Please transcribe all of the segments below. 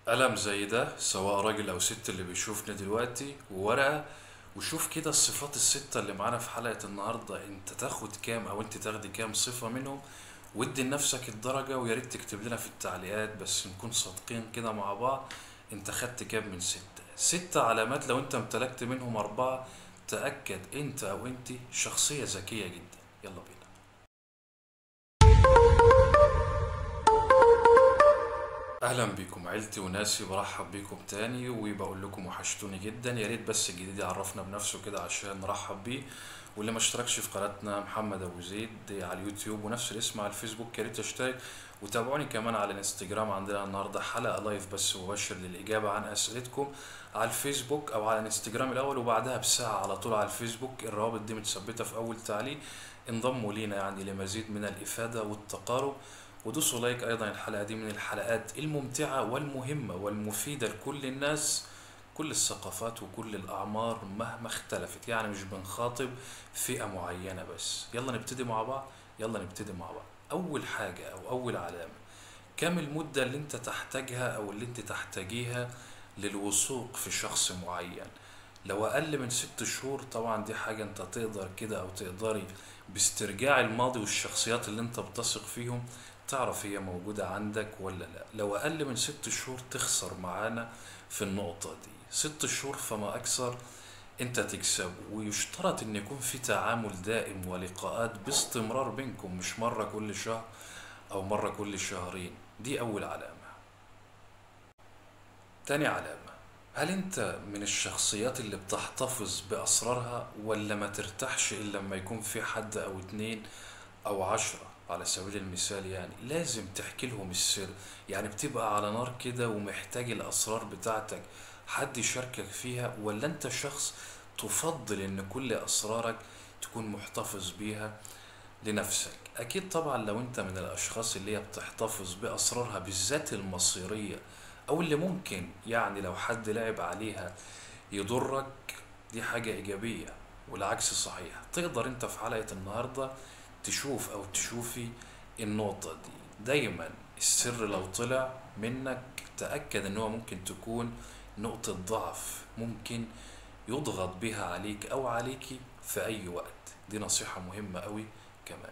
قلم زي ده سواء راجل أو ست اللي بيشوفني دلوقتي وورقة وشوف كده الصفات الستة اللي معانا في حلقة النهاردة انت تاخد كام او انت تاخدي كام صفة منهم وادي لنفسك الدرجة ويا ريت تكتب لنا في التعليقات بس نكون صادقين كده مع بعض انت خدت كام من ستة ستة علامات لو انت امتلكت منهم أربعة تأكد انت او انت شخصية ذكية جدا يلا بينا اهلا بيكم عيلتي وناسي برحب بيكم تاني وبقول لكم وحشتوني جدا يا ريت بس الجديد يعرفنا بنفسه كده عشان نرحب بيه واللي ما اشتركش في قناتنا محمد ابو زيد على اليوتيوب ونفس الاسم على الفيسبوك يا ريت تشترك وتابعوني كمان على الانستجرام عندنا النهارده حلقه لايف بس مباشر للاجابه عن اسئلتكم على الفيسبوك او على الانستجرام الاول وبعدها بساعه على طول على الفيسبوك الروابط دي متثبته في اول تعليق انضموا لينا يعني لمزيد من الافاده والتقارب ودوسوا لايك ايضا الحلقه دي من الحلقات الممتعه والمهمه والمفيده لكل الناس كل الثقافات وكل الاعمار مهما اختلفت يعني مش بنخاطب فئه معينه بس يلا نبتدي مع بعض يلا نبتدي مع بعض اول حاجه او اول علامه كم المده اللي انت تحتاجها او اللي انت تحتاجيها للوثوق في شخص معين لو اقل من ست شهور طبعا دي حاجه انت تقدر كده او تقدري باسترجاع الماضي والشخصيات اللي انت بتثق فيهم تعرف هي موجودة عندك ولا لا لو أقل من ست شهور تخسر معانا في النقطة دي ست شهور فما أكثر أنت تكسب ويشترط أن يكون في تعامل دائم ولقاءات باستمرار بينكم مش مرة كل شهر أو مرة كل شهرين دي أول علامة تاني علامة هل أنت من الشخصيات اللي بتحتفظ بأسرارها ولا ما ترتاحش إلا لما يكون في حد أو اتنين أو عشرة على سبيل المثال يعني لازم تحكي لهم السر يعني بتبقى على نار كده ومحتاج الأسرار بتاعتك حد يشاركك فيها ولا أنت شخص تفضل إن كل أسرارك تكون محتفظ بيها لنفسك أكيد طبعا لو أنت من الأشخاص اللي هي بتحتفظ بأسرارها بالذات المصيرية أو اللي ممكن يعني لو حد لعب عليها يضرك دي حاجة إيجابية والعكس صحيح تقدر أنت في حلقة النهاردة تشوف او تشوفي النقطة دي دايما السر لو طلع منك تأكد ان هو ممكن تكون نقطة ضعف ممكن يضغط بها عليك او عليكي في اي وقت دي نصيحة مهمة قوي كمان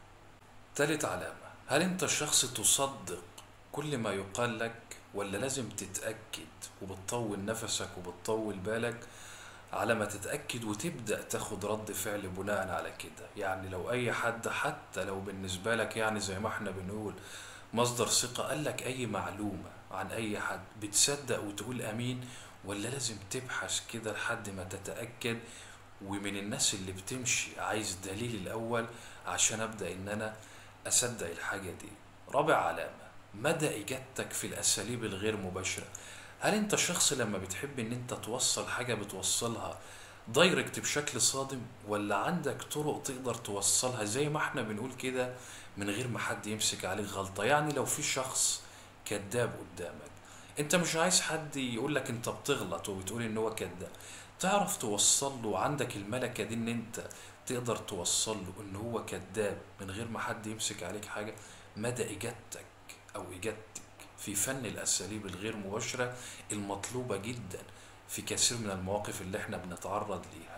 تالت علامة هل انت شخص تصدق كل ما يقال لك ولا لازم تتأكد وبتطول نفسك وبتطول بالك على ما تتأكد وتبدأ تاخد رد فعل بناء على كده يعني لو أي حد حتى لو بالنسبة لك يعني زي ما احنا بنقول مصدر ثقة قال لك أي معلومة عن أي حد بتصدق وتقول أمين ولا لازم تبحث كده لحد ما تتأكد ومن الناس اللي بتمشي عايز دليل الأول عشان أبدأ إن أنا أصدق الحاجة دي رابع علامة مدى إجابتك في الأساليب الغير مباشرة هل انت شخص لما بتحب ان انت توصل حاجة بتوصلها دايركت بشكل صادم ولا عندك طرق تقدر توصلها زي ما احنا بنقول كده من غير ما حد يمسك عليك غلطة يعني لو في شخص كذاب قدامك انت مش عايز حد يقول لك انت بتغلط وبتقول ان هو كذاب تعرف توصل له عندك الملكة دي ان انت تقدر توصل له ان هو كذاب من غير ما حد يمسك عليك حاجة مدى اجابتك او اجابتك في فن الأساليب الغير مباشرة المطلوبة جدا في كثير من المواقف اللي احنا بنتعرض ليها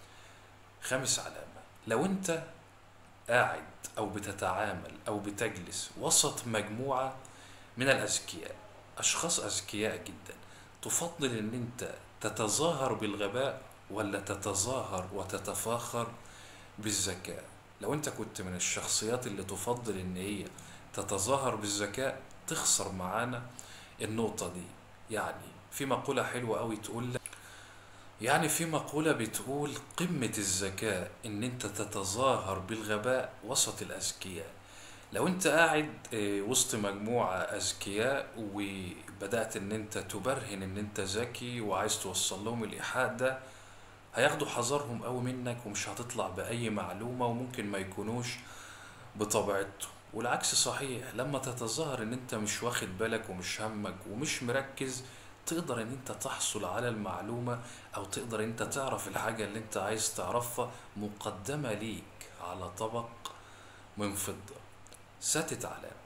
خامس علامة لو انت قاعد أو بتتعامل أو بتجلس وسط مجموعة من الأذكياء أشخاص أذكياء جدا تفضل ان انت تتظاهر بالغباء ولا تتظاهر وتتفاخر بالذكاء لو انت كنت من الشخصيات اللي تفضل ان هي تتظاهر بالذكاء تخسر معانا النقطة دي يعني في مقولة حلوة قوي تقول لك يعني في مقولة بتقول قمة الذكاء ان انت تتظاهر بالغباء وسط الاذكياء لو انت قاعد وسط مجموعة اذكياء وبدأت ان انت تبرهن ان انت ذكي وعايز توصل لهم الايحاء ده هياخدوا حذرهم قوي منك ومش هتطلع بأي معلومة وممكن ما يكونوش بطبيعتهم والعكس صحيح لما تتظاهر ان انت مش واخد بالك ومش همك ومش مركز تقدر ان انت تحصل على المعلومة او تقدر انت تعرف الحاجة اللي انت عايز تعرفها مقدمة ليك على طبق من فضة ساتت علامة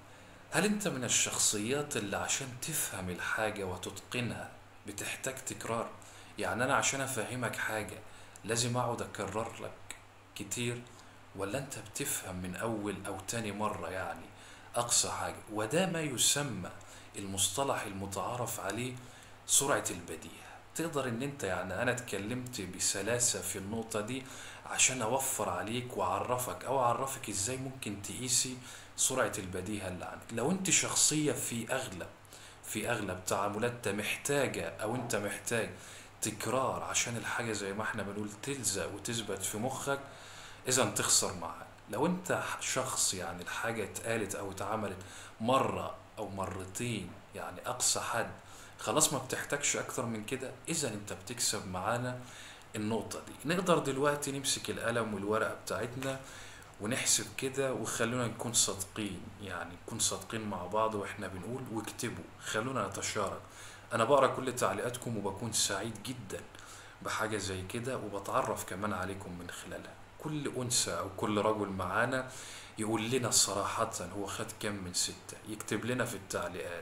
هل انت من الشخصيات اللي عشان تفهم الحاجة وتتقنها بتحتاج تكرار يعني انا عشان افهمك حاجة لازم اقعد اكرر لك كتير ولا انت بتفهم من اول او تاني مرة يعني اقصى حاجة وده ما يسمى المصطلح المتعارف عليه سرعة البديهة تقدر ان انت يعني انا اتكلمت بسلاسة في النقطة دي عشان اوفر عليك واعرفك او اعرفك ازاي ممكن تقيسي سرعة البديهة اللي عندك لو انت شخصية في اغلب في اغلب تعاملاتها محتاجة او انت محتاج تكرار عشان الحاجة زي ما احنا بنقول تلزق وتثبت في مخك اذا تخسر معاك لو انت شخص يعني الحاجة اتقالت او اتعملت مرة او مرتين يعني اقصى حد خلاص ما بتحتاجش اكتر من كده اذا انت بتكسب معانا النقطة دي نقدر دلوقتي نمسك القلم والورقة بتاعتنا ونحسب كده وخلونا نكون صادقين يعني نكون صادقين مع بعض واحنا بنقول واكتبوا خلونا نتشارك انا بقرا كل تعليقاتكم وبكون سعيد جدا بحاجة زي كده وبتعرف كمان عليكم من خلالها كل أنثى أو كل رجل معانا يقول لنا صراحة هو خد كام من ستة يكتب لنا في التعليقات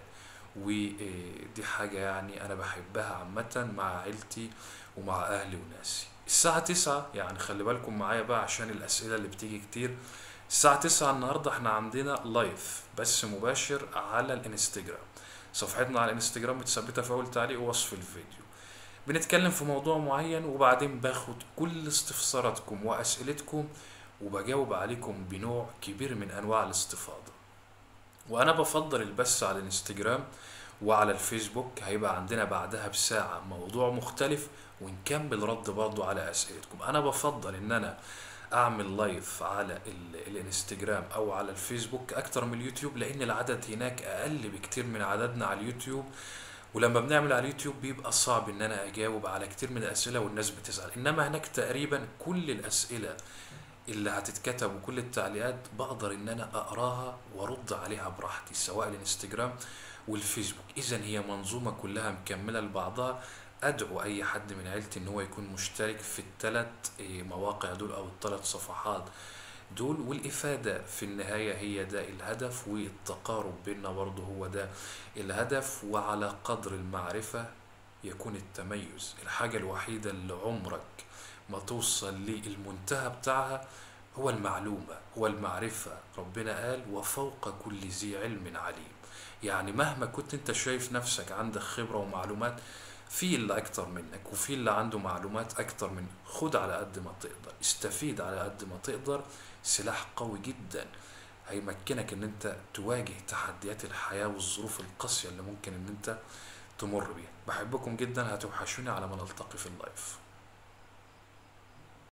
ودي حاجة يعني أنا بحبها عامة مع عيلتي ومع أهلي وناسي الساعة تسعة يعني خلي بالكم معايا بقى عشان الأسئلة اللي بتيجي كتير الساعة تسعة النهاردة احنا عندنا لايف بث مباشر على الانستجرام صفحتنا على الانستجرام متثبتة في أول تعليق ووصف الفيديو بنتكلم في موضوع معين وبعدين باخد كل استفساراتكم وأسئلتكم وبجاوب عليكم بنوع كبير من أنواع الاستفاضة وأنا بفضل البث على الانستجرام وعلى الفيسبوك هيبقى عندنا بعدها بساعة موضوع مختلف ونكمل رد برضو على أسئلتكم أنا بفضل إن أنا أعمل لايف على ال- الانستجرام أو على الفيسبوك أكتر من اليوتيوب لأن العدد هناك أقل بكتير من عددنا على اليوتيوب ولما بنعمل على اليوتيوب بيبقى صعب ان انا اجاوب على كتير من الاسئله والناس بتزعل انما هناك تقريبا كل الاسئله اللي هتتكتب وكل التعليقات بقدر ان انا اقراها وارد عليها براحتي سواء الانستجرام والفيسبوك اذا هي منظومه كلها مكمله لبعضها ادعو اي حد من عيلتي ان هو يكون مشترك في الثلاث مواقع دول او الثلاث صفحات دول والإفادة في النهاية هي ده الهدف والتقارب بيننا برضه هو ده الهدف وعلى قدر المعرفة يكون التميز الحاجة الوحيدة اللي عمرك ما توصل للمنتهى بتاعها هو المعلومة هو المعرفة ربنا قال وفوق كل ذي علم عليم يعني مهما كنت انت شايف نفسك عندك خبرة ومعلومات في اللي اكتر منك وفي اللي عنده معلومات اكتر منك خد على قد ما تقدر استفيد على قد ما تقدر سلاح قوي جدا هيمكنك ان انت تواجه تحديات الحياة والظروف القاسية اللي ممكن ان انت تمر بيها بحبكم جدا هتوحشوني على ما نلتقي في اللايف